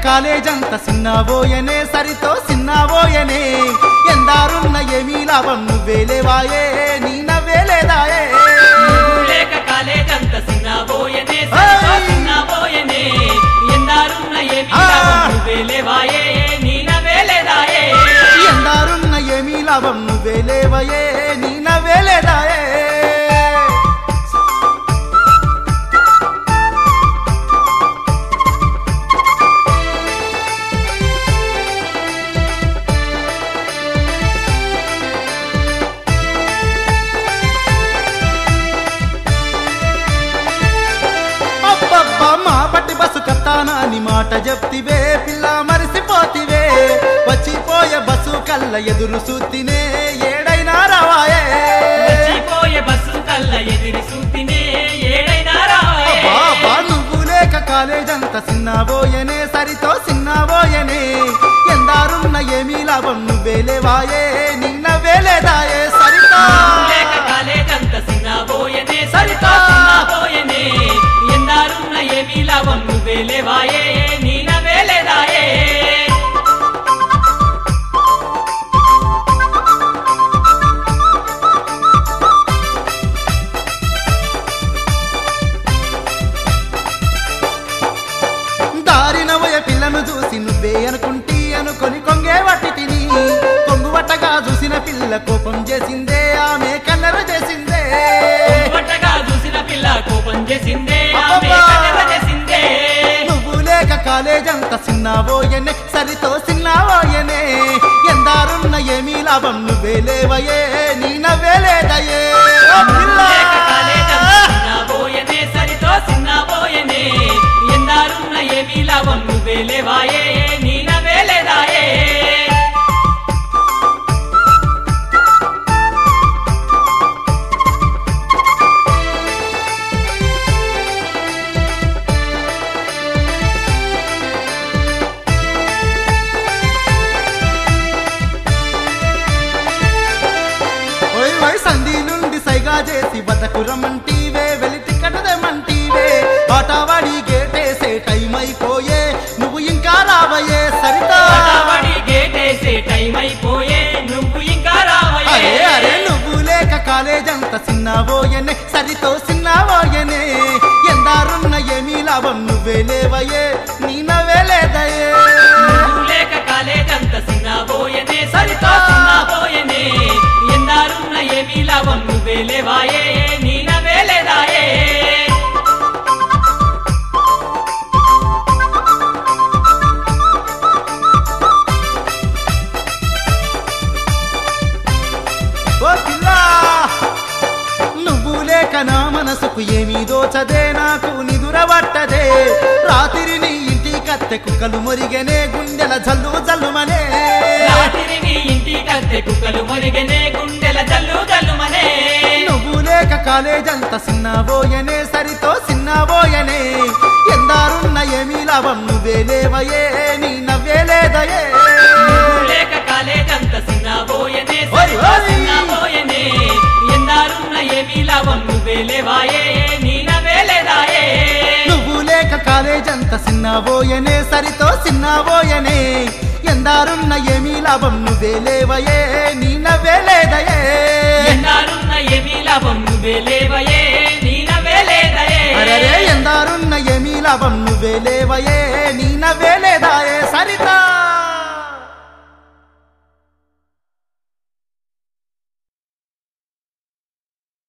కాలేజంత సిన్నబోయనే సరితో సిన్నబోయనే ఎందారున్న ఏమీ లాభం నువ్వేలేవాయే నీ నవ్వేలేదాయే లేక కాలేజంత సిన్నబోయనే ఏయ్! సరితో సిన్నబోయనే ఎందారున్న ఏమి ఆ! లాభం నువ్వేలేవాయే నీ నవ్వేలేదాయే ఎందారున్న ఏమీ లాభం నువ్వేలేవయే నీ నవ్వేలేదాయే అబ్బబ్బా మా పట్టి బస్సు కత్తానా అని మాట చెప్తివే పిల్ల మరిసిపోతివే వచ్చిపోయే బస్సు కళ్ళ ఎదురు సూతినే ఏడైనా రావాయే వచ్చిపోయే బస్సు కల్ల ఎదిరి సూతినే ఏడైనా రావాయే అబ్బా, అబ్బా, నువ్వు లేక కాలేజంత సిన్నబోయనే సరితో సిన్నబోయనే ఎందారున్న ఏమీ లాభం నువ్వేలేవాయే నిన్న వేలేదాయే సరితో లేక కాలేజంత సిన్నబోయనే సరితో సిన్నబోయనే ఎందారున్న ఏమి లాభం నువ్వేలేవాయే నీ నవ్వేలేదాయే దారినవయ పిల్లను చూసి నువ్వే అనుకుంటీ అనుకొని కొంగే వట్టి తిని కొంగు వట్టగా చూసిన పిల్ల కోపం చేసిందే ఆమె కన్నర చేసిందే పట్టగా చూసిన పిల్ల కోపం చేసిందే ఆమె అబ్బబ్బా! కన్నెర చేసిందే నువ్వు లేక కాలేజంత సిన్నబోయనే సరితో సిన్నబోయనే ఎందారున్న ఏమీ లాభం నువ్వే లేవయే నీ నవ్వేలేదయే ఓ పిల్ల! లేక కాలేజంత సిన్నబోయనే సరితో సిన్నబోయనే ఎందారున్న ఏమి లాభం నువ్వేలేవాయే నీ నవ్వేలేదాయే ఓయ్ ఓయ్ సంధి నుండి సైగా చేసి బతకురమంటీవే వెలితి కట్టదేమంటీవే ఆటవాడి గేటేసే టైం అయిపోయే నువ్వు ఇంకా రావయే సరితా పటాబడి గేటేసే టైం అయిపోయే నువ్వు ఇంకా రావయ్యే అరే అరే నువ్వు లేక కాలేజంత సిన్నబోయనే సరితో సిన్నబోయనే ఎందారున్న ఏమీ లాభం నువ్వే లేవయే నీ నవ్వే లేదయే నువ్వు లేక కాలేజంత సిన్నబోయనే సరితో సిన్నబోయనే ఎందారున్న ఏమి లాభం నువ్వేలేవాయే నీ నవ్వేలేదాయే ఓ పిల్ల నువ్వు లేక నా మనసుకు ఏమీ దోచదే నాకు నిదురబట్టదే రాత్రి నీ ఇంటి కత్తె కుక్కలు మొరిగనే గుండెల జల్లు జల్లుమనే రాత్రి నీ ఇంటి కత్తె కుక్కలు మొరిగనే గుండెల జల్లు జల్లుమనే నువ్వు లేక కాలేజంత సిన్నబోయనే సరితో సిన్నబోయనే ఎందారున్న ఏమీ లాభం నువ్వే లేవయే నీ నవ్వే లేదయే నువ్వు లేక కాలేజంత సిన్నబోయనే ఓయ్ సరితో ఓయ్. సిన్నబోయనే ఎందారున్న ఏమి లాభం నువ్వేలేవాయే నీ నవ్వేలేదాయే నువ్వు లేక కాలేజంత సిన్నబోయనే సరితో సిన్నబోయనే ఎందారున్న ఏమీ లాభం నువ్వే లేవయే నీ నవ్వే లేదయే ఎందారున్న ఏమి లాభం నువ్వేలేవయే నీ నవ్వేలేదయే అరరే ఎందారున్న ఏమీ లాభం నువ్వే లేవయే నీ నవ్వే